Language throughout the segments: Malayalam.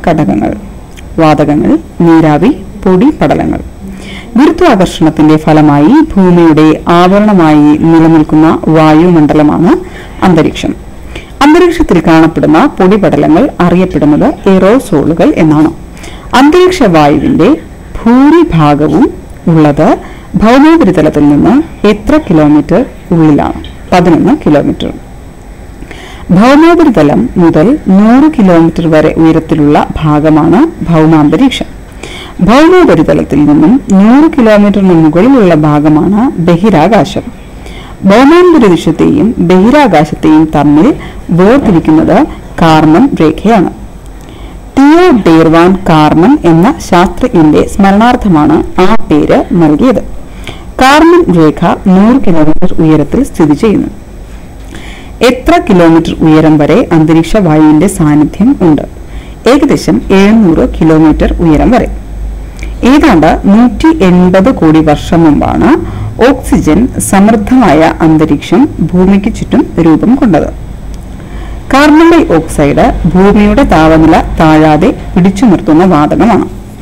ഘടകങ്ങൾ വാതകങ്ങൾ നീരാവി പൊടി പടലങ്ങൾ ഗുരുത്വാകർഷണത്തിന്റെ ഫലമായി ഭൂമിയുടെ ആവരണമായി നിലനിൽക്കുന്ന വായുമണ്ഡലമാണ് അന്തരീക്ഷം അന്തരീക്ഷത്തിൽ കാണപ്പെടുന്ന പൊടിപടലങ്ങൾ അറിയപ്പെടുന്നത് എറോസോളുകൾ എന്നാണ് അന്തരീക്ഷ വായുവിന്റെ ഭൂരിഭാഗവും ഉള്ളത് ഭൗമോപരിതലത്തിൽ നിന്ന് എത്ര കിലോമീറ്റർ ഉള്ളിലാണ് പതിനൊന്ന് കിലോമീറ്റർ ഭൗമോപരിതലം മുതൽ നൂറ് കിലോമീറ്റർ വരെ ഉയരത്തിലുള്ള ഭാഗമാണ് ഭൗമാന്തരീക്ഷം ഭൗമോപരിതലത്തിൽ നിന്നും നൂറ് കിലോമീറ്ററിന് മുകളിലുള്ള ഭാഗമാണ് ബഹിരാകാശം ഭൗമാന്തരീക്ഷത്തെയും ബഹിരാകാശത്തെയും തമ്മിൽ വേർതിരിക്കുന്നത് കാർമൻ രേഖയാണ് ടിയോ ഡേർവാൻ കാർമൻ എന്ന ശാസ്ത്രജ്ഞന്റെ സ്മരണാർത്ഥമാണ് ആ പേര് നൽകിയത് കാർമൻ രേഖ നൂറ് കിലോമീറ്റർ ഉയരത്തിൽ സ്ഥിതി ചെയ്യുന്നു എത്ര കിലോമീറ്റർ ഉയരം വരെ അന്തരീക്ഷ വായുവിന്റെ സാന്നിധ്യം ഉണ്ട് ഏകദേശം എഴുന്നൂറ് കിലോമീറ്റർ ഉയരം വരെ ഏതാണ്ട് നൂറ്റി എൺപത് കോടി വർഷം മുമ്പാണ് ഓക്സിജൻ സമൃദ്ധമായ അന്തരീക്ഷം ഭൂമിക്ക് ചുറ്റും രൂപം കൊണ്ടത് കാർബൺ ഡൈ ഓക്സൈഡ് ഭൂമിയുടെ താപനില താഴാതെ പിടിച്ചു നിർത്തുന്ന വാതകമാണ്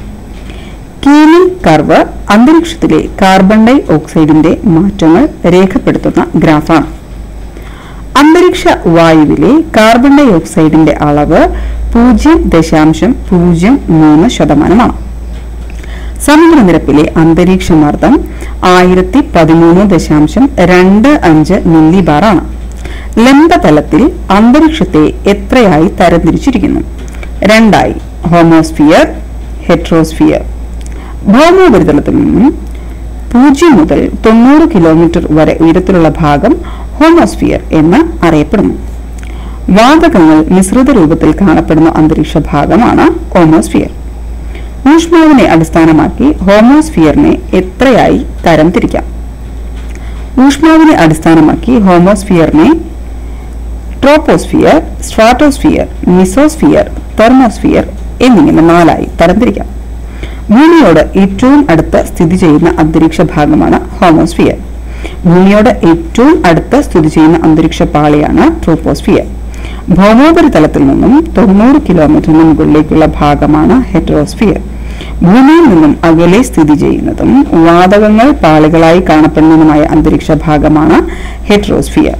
കീലി കർവ് അന്തരീക്ഷത്തിലെ കാർബൺ ഡൈ ഓക്സൈഡിന്റെ മാറ്റങ്ങൾ രേഖപ്പെടുത്തുന്ന ഗ്രാഫാണ് അന്തരീക്ഷ വായുവിലെ കാർബൺ ഡൈ ഓക്സൈഡിന്റെ അളവ് പൂജ്യം ദശാംശം പൂജ്യം മൂന്ന് ശതമാനമാണ് സമുദ്രനിരപ്പിലെ അന്തരീക്ഷ മർദ്ദം ആയിരത്തി പതിമൂന്ന് ദശാംശം രണ്ട് അഞ്ച് മില്ലി ബാറാണ് ലംബതലത്തിൽ അന്തരീക്ഷത്തെ എത്രയായി തരംതിരിച്ചിരിക്കുന്നു രണ്ടായി ഹോമോസ്ഫിയർ ഹെട്രോസ്ഫിയർ ഭൗമോപരിതലത്തിൽ നിന്നും പൂജ്യം മുതൽ തൊണ്ണൂറ് കിലോമീറ്റർ വരെ ഉയരത്തിലുള്ള ഭാഗം ഹോമോസ്ഫിയർ എന്ന് അറിയപ്പെടുന്നു വാതകങ്ങൾ മിശ്രിത രൂപത്തിൽ കാണപ്പെടുന്ന അന്തരീക്ഷ ഭാഗമാണ് ഹോമോസ്ഫിയർ ഊഷ്മാവിനെ അടിസ്ഥാനമാക്കി ഹോമോസ്ഫിയറിനെ എത്രയായി തരംതിരിക്കാം ഊഷ്മാവിനെ അടിസ്ഥാനമാക്കി ഹോമോസ്ഫിയറിനെ ട്രോപ്പോസ്ഫിയർ സ്ട്രാറ്റോസ്ഫിയർ മിസോസ്ഫിയർ തെർമോസ്ഫിയർ എന്നിങ്ങനെ നാലായി തരംതിരിക്കാം ഭൂമിയോട് ഏറ്റവും അടുത്ത് സ്ഥിതി ചെയ്യുന്ന അന്തരീക്ഷ ഭാഗമാണ് ഹോമോസ്ഫിയർ ഭൂമിയോട് ഏറ്റവും അടുത്ത് സ്ഥിതി ചെയ്യുന്ന അന്തരീക്ഷ പാളിയാണ് ട്രോപ്പോസ്ഫിയർ ഭൗമോപരിതലത്തിൽ നിന്നും തൊണ്ണൂറ് കിലോമീറ്ററിന് മുകളിലേക്കുള്ള ഭാഗമാണ് ഹെറ്ററോസ്ഫിയർ ഭൂമിയിൽ നിന്നും അകലെ സ്ഥിതി ചെയ്യുന്നതും വാതകങ്ങൾ പാളികളായി കാണപ്പെടുന്നതുമായ അന്തരീക്ഷ ഭാഗമാണ് ഹെറ്ററോസ്ഫിയർ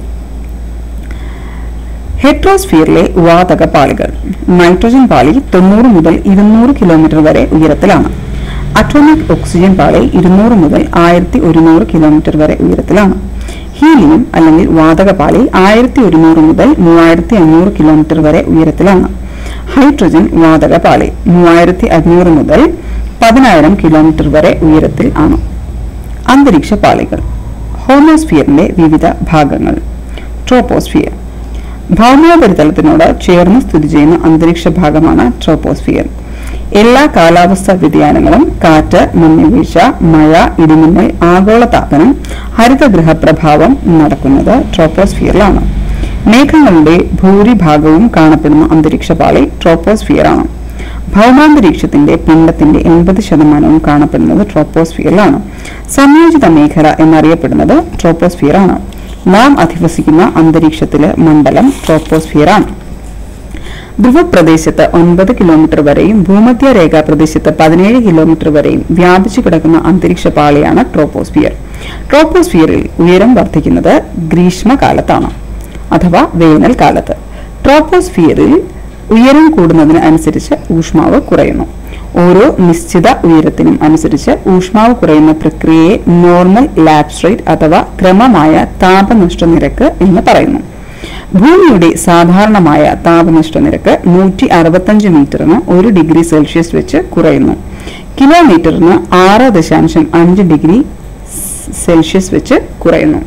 ഹെട്രോസ്ഫിയറിലെ വാതക പാളികൾ നൈട്രജൻ പാളി തൊണ്ണൂറ് മുതൽ ഇരുന്നൂറ് കിലോമീറ്റർ വരെ ഉയരത്തിലാണ് അറ്റോമിക് ഓക്സിജൻ പാളി ഇരുന്നൂറ് മുതൽ ആയിരത്തി ഒരുന്നൂറ് കിലോമീറ്റർ വരെ ഉയരത്തിലാണ് ഹീലിയം അല്ലെങ്കിൽ വാതക പാളി ആയിരത്തി ഒരുന്നൂറ് മുതൽ മൂവായിരത്തി അഞ്ഞൂറ് കിലോമീറ്റർ വരെ ഉയരത്തിലാണ് ഹൈഡ്രജൻ വാതക പാളി മൂവായിരത്തി അഞ്ഞൂറ് മുതൽ പതിനായിരം കിലോമീറ്റർ വരെ ഉയരത്തിൽ ആണ് അന്തരീക്ഷ പാളികൾ ഹോമോസ്ഫിയറിന്റെ വിവിധ ഭാഗങ്ങൾ ട്രോപ്പോസ്ഫിയർ ഭൗമോപരിതലത്തിനോട് ചേർന്ന് സ്ഥിതി ചെയ്യുന്ന അന്തരീക്ഷ ഭാഗമാണ് ട്രോപ്പോസ്ഫിയർ എല്ലാ കാലാവസ്ഥാ വ്യതിയാനങ്ങളും കാറ്റ് മഞ്ഞുവീഴ്ച മഴ ഇടിമിന്നൽ ആഗോളതാപനം ഹരിതഗൃഹ പ്രഭാവം നടക്കുന്നത് ട്രോപ്പോസ്ഫിയറിലാണ് മേഘങ്ങളുടെ ഭൂരിഭാഗവും കാണപ്പെടുന്ന അന്തരീക്ഷ പാളി ട്രോപ്പോസ്ഫിയറാണ് ഭൗമാന്തരീക്ഷത്തിന്റെ പിണ്ഡത്തിന്റെ എൺപത് ശതമാനവും കാണപ്പെടുന്നത് ട്രോപ്പോസ്ഫിയറിലാണ് സംയോജിത മേഖല എന്നറിയപ്പെടുന്നത് ട്രോപ്പോസ്ഫിയറാണ് നാം അധിവസിക്കുന്ന അന്തരീക്ഷത്തിലെ മണ്ഡലം ട്രോപ്പോസ്ഫിയറാണ് ധ്രുവപ്രദേശത്ത് ഒൻപത് കിലോമീറ്റർ വരെയും ഭൂമധ്യ രേഖാ പ്രദേശത്ത് പതിനേഴ് കിലോമീറ്റർ വരെയും വ്യാപിച്ചു കിടക്കുന്ന അന്തരീക്ഷ പാളിയാണ് ട്രോപ്പോസ്ഫിയർ ട്രോപ്പോസ്ഫിയറിൽ ഉയരം വർദ്ധിക്കുന്നത് ഗ്രീഷ്മകാലത്താണ് അഥവാ വേനൽ കാലത്ത് ട്രോപ്പോസ്ഫിയറിൽ ഉയരം കൂടുന്നതിന് അനുസരിച്ച് ഊഷ്മാവ് കുറയുന്നു ഓരോ നിശ്ചിത ഉയരത്തിനും അനുസരിച്ച് ഊഷ്മാവ് കുറയുന്ന പ്രക്രിയയെ നോർമൽ ലാപ്സ് റേറ്റ് അഥവാ ക്രമമായ താപനഷ്ട നിരക്ക് എന്ന് പറയുന്നു ഭൂമിയുടെ സാധാരണമായ താപനഷ്ട നിരക്ക് നൂറ്റി അറുപത്തഞ്ച് മീറ്ററിന് ഒരു ഡിഗ്രി സെൽഷ്യസ് വെച്ച് കുറയുന്നു കിലോമീറ്ററിന് ആറ് ദശാംശം അഞ്ച് ഡിഗ്രി സെൽഷ്യസ് വെച്ച് കുറയുന്നു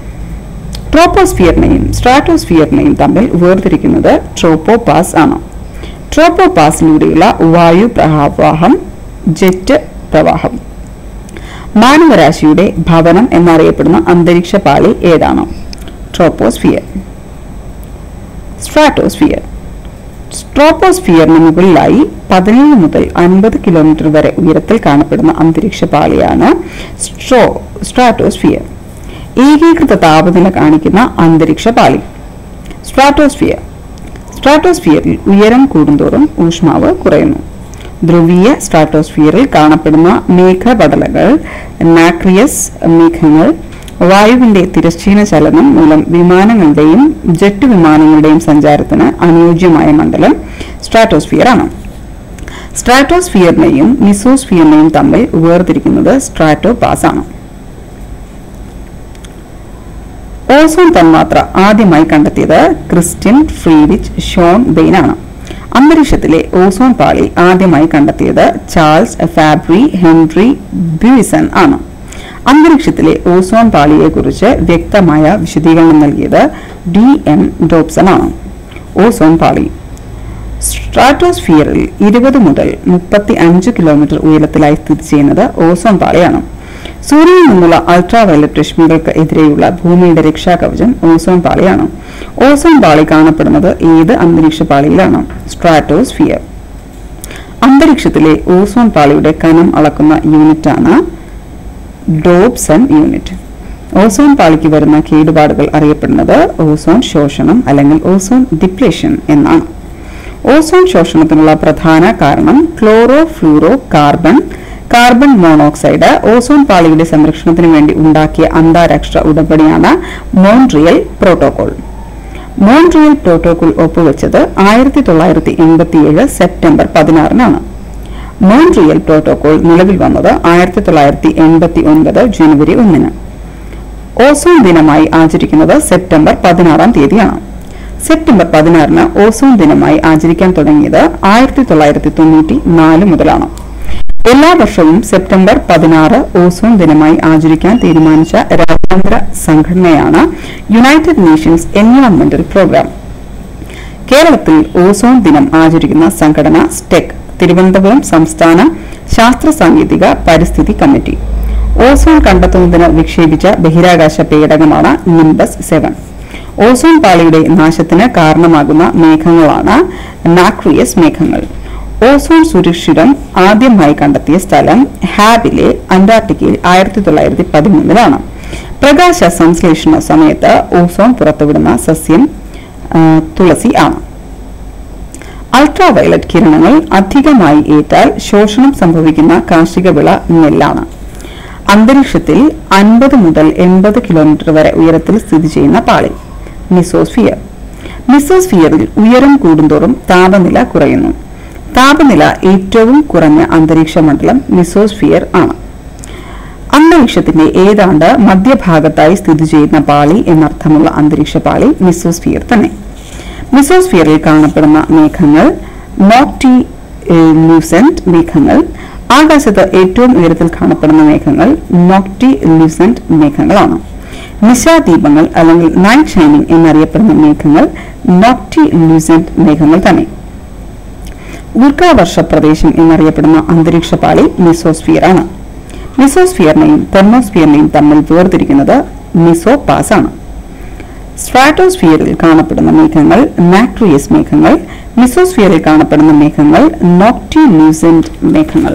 ട്രോപ്പോസ്ഫിയറിനെയും സ്ട്രാറ്റോസ്ഫിയറിനെയും തമ്മിൽ വേർതിരിക്കുന്നത് ട്രോപ്പോപാസ് ആണ് ട്രോപ്പോപാസിലൂടെയുള്ള വായു പ്രവാഹം ജെറ്റ് പ്രവാഹം മാനവരാശിയുടെ ഭവനം എന്നറിയപ്പെടുന്ന അന്തരീക്ഷ പാളി ഏതാണ് ട്രോപ്പോസ്ഫിയർ സ്ട്രാറ്റോസ്ഫിയർ സ്ട്രോപ്പോസ്ഫിയറിന് മുകളിലായി പതിനേഴ് മുതൽ അൻപത് കിലോമീറ്റർ വരെ ഉയരത്തിൽ കാണപ്പെടുന്ന അന്തരീക്ഷ പാളിയാണ് സ്ട്രോ സ്ട്രാറ്റോസ്ഫിയർ ഏകീകൃത താപനില കാണിക്കുന്ന അന്തരീക്ഷ പാളി സ്ട്രാറ്റോസ്ഫിയർ സ്ട്രാറ്റോസ്ഫിയറിൽ ഉയരം കൂടുന്തോറും ഊഷ്മാവ് കുറയുന്നു ധ്രുവീയ സ്ട്രാറ്റോസ്ഫിയറിൽ കാണപ്പെടുന്ന മേഘപടലങ്ങൾ നാക്രിയസ് മേഘങ്ങൾ വായുവിന്റെ തിരശ്ചീന ചലനം മൂലം വിമാനങ്ങളുടെയും ജെറ്റ് വിമാനങ്ങളുടെയും സഞ്ചാരത്തിന് അനുയോജ്യമായ മണ്ഡലം സ്ട്രാറ്റോസ്ഫിയർ ആണ് സ്ട്രാറ്റോസ്ഫിയറിനെയും മിസോസ്ഫിയറിനെയും തമ്മിൽ വേർതിരിക്കുന്നത് സ്ട്രാറ്റോ പാസ് ആണ് ഓസോൺ തന്മാത്ര ആദ്യമായി കണ്ടെത്തിയത് ക്രിസ്ത്യൻ ഫ്രീഡിച്ച് ഷോൺ ബെയിൻ ആണ് അന്തരീക്ഷത്തിലെ ഓസോൺ പാളി ആദ്യമായി കണ്ടെത്തിയത് ചാൾസ് ഫാബ്രി ഹെൻറി ബ്യൂസൺ ആണ് അന്തരീക്ഷത്തിലെ ഓസോൺ പാളിയെക്കുറിച്ച് വ്യക്തമായ വിശദീകരണം നൽകിയത് ഡി എം ഡോബ്സൺ ആണ് ഓസോൺ പാളി സ്ട്രാറ്റോസ്ഫിയറിൽ ഇരുപത് മുതൽ മുപ്പത്തി അഞ്ച് കിലോമീറ്റർ ഉയരത്തിലായി സ്ഥിതി ചെയ്യുന്നത് ഓസോൺ പാളിയാണ് സൂര്യനിൽ നിന്നുള്ള അൾട്രാ വയലറ്റ് രശ്മികൾക്ക് എതിരെയുള്ള ഭൂമിയുടെ രക്ഷാകവചം ഓസോൺ പാളിയാണ് ഓസോൺ പാളി കാണപ്പെടുന്നത് ഏത് അന്തരീക്ഷ പാളിയിലാണ് സ്ട്രാറ്റോസ്ഫിയർ അന്തരീക്ഷത്തിലെ ഓസോൺ പാളിയുടെ കനം അളക്കുന്ന യൂണിറ്റാണ് ഡോബ്സൺ യൂണിറ്റ് ഓസോൺ പാളിക്ക് വരുന്ന കേടുപാടുകൾ അറിയപ്പെടുന്നത് ഓസോൺ ശോഷണം അല്ലെങ്കിൽ ഓസോൺ ഡിപ്ലേഷൻ എന്നാണ് ഓസോൺ ശോഷണത്തിനുള്ള പ്രധാന കാരണം chlorofluorocarbon carbon monoxide ozone പാളിയുടെ സംരക്ഷണത്തിന് വേണ്ടി ഉണ്ടാക്കിയ അന്താരാഷ്ട്ര ഉടമ്പടിയാണ് മോൺട്രിയൽ പ്രോട്ടോകോൾ മോൺട്രിയൽ പ്രോട്ടോകോൾ ഒപ്പുവെച്ചത് ആയിരത്തി തൊള്ളായിരത്തി എൺപത്തിയേഴ് സെപ്റ്റംബർ പതിനാറിനാണ് മോൺട്രിയൽ പ്രോട്ടോകോൾ നിലവിൽ വന്നത് ആയിരത്തി തൊള്ളായിരത്തി എൺപത്തി ഒൻപത് ജനുവരി ഒന്നിന് ഓസോൺ ദിനമായി ആചരിക്കുന്നത് സെപ്റ്റംബർ പതിനാറാം തീയതിയാണ് സെപ്റ്റംബർ പതിനാറിന് ഓസോൺ ദിനമായി ആചരിക്കാൻ തുടങ്ങിയത് ആയിരത്തി തൊള്ളായിരത്തി തൊണ്ണൂറ്റി നാല് മുതലാണ് എല്ലാ വർഷവും സെപ്റ്റംബർ പതിനാറ് ഓസോൺ ദിനമായി ആചരിക്കാൻ തീരുമാനിച്ച രാജ്യാന്തര സംഘടനയാണ് യുണൈറ്റഡ് നേഷൻസ് എൻവയോൺമെന്റൽ പ്രോഗ്രാം കേരളത്തിൽ ഓസോൺ ദിനം ആചരിക്കുന്ന സംഘടന സ്റ്റെക് തിരുവനന്തപുരം സംസ്ഥാന ശാസ്ത്ര സാങ്കേതിക പരിസ്ഥിതി കമ്മിറ്റി ഓസോൺ കണ്ടെത്തുന്നതിന് വിക്ഷേപിച്ച ബഹിരാകാശ പേടകമാണ് നിംബസ് സെവൻ ഓസോൺ പാളിയുടെ നാശത്തിന് കാരണമാകുന്ന മേഘങ്ങളാണ് നാക്രിയസ് മേഘങ്ങൾ ഓസോൺ സുരക്ഷിതം ആദ്യമായി കണ്ടെത്തിയ സ്ഥലം ഹാബിലെ അന്റാർട്ടിക്കയിൽ ആയിരത്തി തൊള്ളായിരത്തി പതിമൂന്നിലാണ് പ്രകാശ സംശ്ലേഷണ സമയത്ത് ഓസോൺ പുറത്തുവിടുന്ന സസ്യം ആ, തുളസി ആണ് അൾട്രാ വയലറ്റ് കിരണങ്ങൾ അധികമായി ഏറ്റാൽ ശോഷണം സംഭവിക്കുന്ന കാർഷിക വിള നെല്ലാണ് അന്തരീക്ഷത്തിൽ അൻപത് മുതൽ എൺപത് കിലോമീറ്റർ വരെ ഉയരത്തിൽ സ്ഥിതി ചെയ്യുന്ന പാളി മിസോസ്ഫിയർ മിസോസ്ഫിയറിൽ ഉയരം കൂടുന്തോറും താപനില കുറയുന്നു താപനില ഏറ്റവും കുറഞ്ഞ അന്തരീക്ഷ മണ്ഡലം മിസോസ്ഫിയർ ആണ് അന്തരീക്ഷത്തിന്റെ ഏതാണ്ട് മധ്യഭാഗത്തായി സ്ഥിതി ചെയ്യുന്ന പാളി എന്നർത്ഥമുള്ള അന്തരീക്ഷ പാളി മിസോസ്ഫിയർ തന്നെ മിസോസ്ഫിയറിൽ കാണപ്പെടുന്ന മേഘങ്ങൾ നോക്ടി ലൂസെന്റ് മേഘങ്ങൾ ആകാശത്ത് ഏറ്റവും ഉയരത്തിൽ കാണപ്പെടുന്ന മേഘങ്ങൾ നോക്ടി ലൂസെന്റ് മേഘങ്ങളാണ് നിശാദീപങ്ങൾ അല്ലെങ്കിൽ നൈറ്റ് ഷൈനിങ് എന്നറിയപ്പെടുന്ന മേഘങ്ങൾ നോക്ടി ലൂസെന്റ് മേഘങ്ങൾ തന്നെ ഉൽക്കാവർഷ പ്രദേശം എന്നറിയപ്പെടുന്ന അന്തരീക്ഷ പാളി മിസോസ്ഫിയർ ആണ് മിസോസ്ഫിയറിനെയും തെർമോസ്ഫിയറിനെയും തമ്മിൽ വേർതിരിക്കുന്നത് മിസോപാസ് ആണ് സ്ട്രാറ്റോസ്ഫിയറിൽ കാണപ്പെടുന്ന മേഘങ്ങൾ നാക്രിയസ് മേഘങ്ങൾ മിസോസ്ഫിയറിൽ കാണപ്പെടുന്ന മേഘങ്ങൾ നോക്ടി ലൂസെന്റ് മേഘങ്ങൾ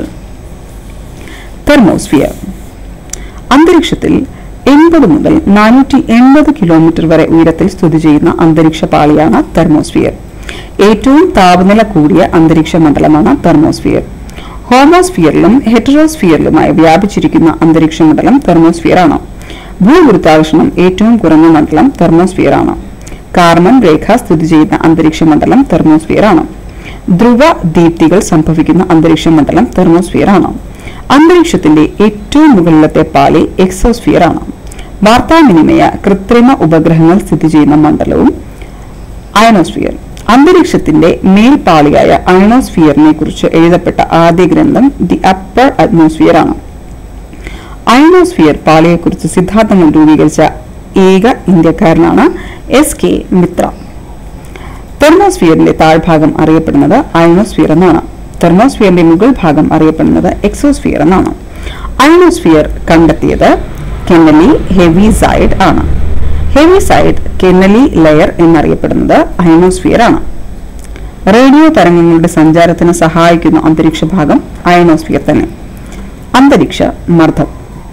തെർമോസ്ഫിയർ അന്തരീക്ഷത്തിൽ എൺപത് മുതൽ നാനൂറ്റി എൺപത് കിലോമീറ്റർ വരെ ഉയരത്തിൽ സ്ഥിതി ചെയ്യുന്ന അന്തരീക്ഷ പാളിയാണ് തെർമോസ്ഫിയർ ഏറ്റവും താപനില കൂടിയ അന്തരീക്ഷ മണ്ഡലമാണ് തെർമോസ്ഫിയർ ഹോമോസ്ഫിയറിലും ഹെറ്ററോസ്ഫിയറിലുമായി വ്യാപിച്ചിരിക്കുന്ന അന്തരീക്ഷ മണ്ഡലം തെർമോസ്ഫിയർ ആണ് ഭൂഗുരുത്വാകർഷണം ഏറ്റവും കുറഞ്ഞ മണ്ഡലം തെർമോസ്ഫിയർ ആണ് കാർബൺ രേഖ സ്ഥിതി ചെയ്യുന്ന അന്തരീക്ഷ മണ്ഡലം തെർമോസ്ഫിയർ ആണ് ധ്രുവ ദീപ്തികൾ സംഭവിക്കുന്ന അന്തരീക്ഷ മണ്ഡലം തെർമോസ്ഫിയർ ആണ് അന്തരീക്ഷത്തിന്റെ ഏറ്റവും മുകളിലത്തെ പാളി എക്സോസ്ഫിയർ ആണ് വാർത്താവിനിമയ കൃത്രിമ ഉപഗ്രഹങ്ങൾ സ്ഥിതി ചെയ്യുന്ന മണ്ഡലവും അയനോസ്ഫിയർ അന്തരീക്ഷത്തിന്റെ മേൽപാളിയായ അയനോസ്ഫിയറിനെ കുറിച്ച് എഴുതപ്പെട്ട ആദ്യ ഗ്രന്ഥം ദി അപ്പർ അറ്റ്മോസ്ഫിയർ ആണ് അയനോസ്ഫിയർ പാളിയെക്കുറിച്ച് സിദ്ധാന്തങ്ങൾ രൂപീകരിച്ച ഏക ഇന്ത്യക്കാരനാണ് എസ് കെ മിത്ര തെർമോസ്ഫിയറിന്റെ താഴ്ഭാഗം അറിയപ്പെടുന്നത് അയനോസ്ഫിയർ എന്നാണ് തെർമോസ്ഫിയറിന്റെ മുകൾ ഭാഗം അറിയപ്പെടുന്നത് എക്സോസ്ഫിയർ എന്നാണ് അയനോസ്ഫിയർ കണ്ടെത്തിയത് കെന്നലി ഹെവിസൈഡ് ആണ് ഹെവിസൈഡ് കെന്നലി ലെയർ എന്നറിയപ്പെടുന്നത് അയനോസ്ഫിയർ ആണ് റേഡിയോ തരംഗങ്ങളുടെ സഞ്ചാരത്തിന് സഹായിക്കുന്ന അന്തരീക്ഷ ഭാഗം അയനോസ്ഫിയർ തന്നെ അന്തരീക്ഷ മർദ്ദം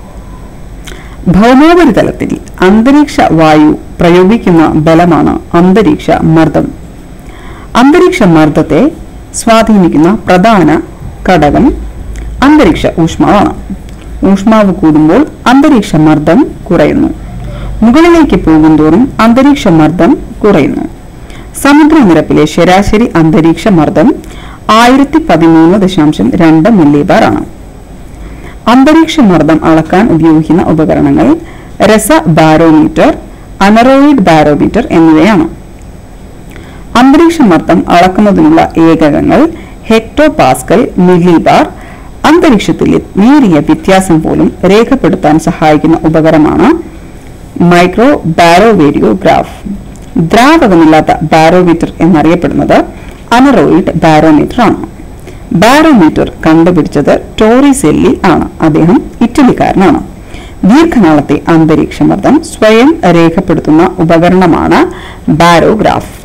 ഭൗമോപരിതലത്തിൽ അന്തരീക്ഷ വായു പ്രയോഗിക്കുന്ന ബലമാണ് അന്തരീക്ഷ മർദ്ദം അന്തരീക്ഷ മർദ്ദത്തെ സ്വാധീനിക്കുന്ന പ്രധാന ഘടകം അന്തരീക്ഷ ഊഷ്മാവാണ് ഊഷ്മാവ് കൂടുമ്പോൾ അന്തരീക്ഷ മർദ്ദം കുറയുന്നു മുകളിലേക്ക് പോകുന്തോറും അന്തരീക്ഷ മർദ്ദം കുറയുന്നു സമുദ്രനിരപ്പിലെ ശരാശരി അന്തരീക്ഷ മർദ്ദം ആയിരത്തി പതിമൂന്ന് ദശാംശം രണ്ട് മില്ലിബാർ ആണ് അന്തരീക്ഷ മർദ്ദം അളക്കാൻ ഉപയോഗിക്കുന്ന ഉപകരണങ്ങൾ രസ ബാരോമീറ്റർ അനറോയിഡ് ബാരോമീറ്റർ എന്നിവയാണ് അന്തരീക്ഷ മർദ്ദം അളക്കുന്നതിനുള്ള ഏകകങ്ങൾ ഹെക്ടോ പാസ്കൽ മില്ലിബാർ അന്തരീക്ഷത്തിലെ നേരിയ വ്യത്യാസം പോലും രേഖപ്പെടുത്താൻ സഹായിക്കുന്ന ഉപകരണമാണ് മൈക്രോ ബാരോവേരിയോഗ്രാഫ് ദ്രാവകമില്ലാത്ത ബാരോമീറ്റർ എന്നറിയപ്പെടുന്നത് അനറോയിഡ് ബാരോമീറ്റർ ആണ് ബാരോമീറ്റർ കണ്ടുപിടിച്ചത് ടോറി സെല്ലി ആണ് അദ്ദേഹം ഇറ്റലിക്കാരനാണ് ദീർഘനാളത്തെ അന്തരീക്ഷ മർദ്ദം സ്വയം രേഖപ്പെടുത്തുന്ന ഉപകരണമാണ് ബാരോഗ്രാഫ്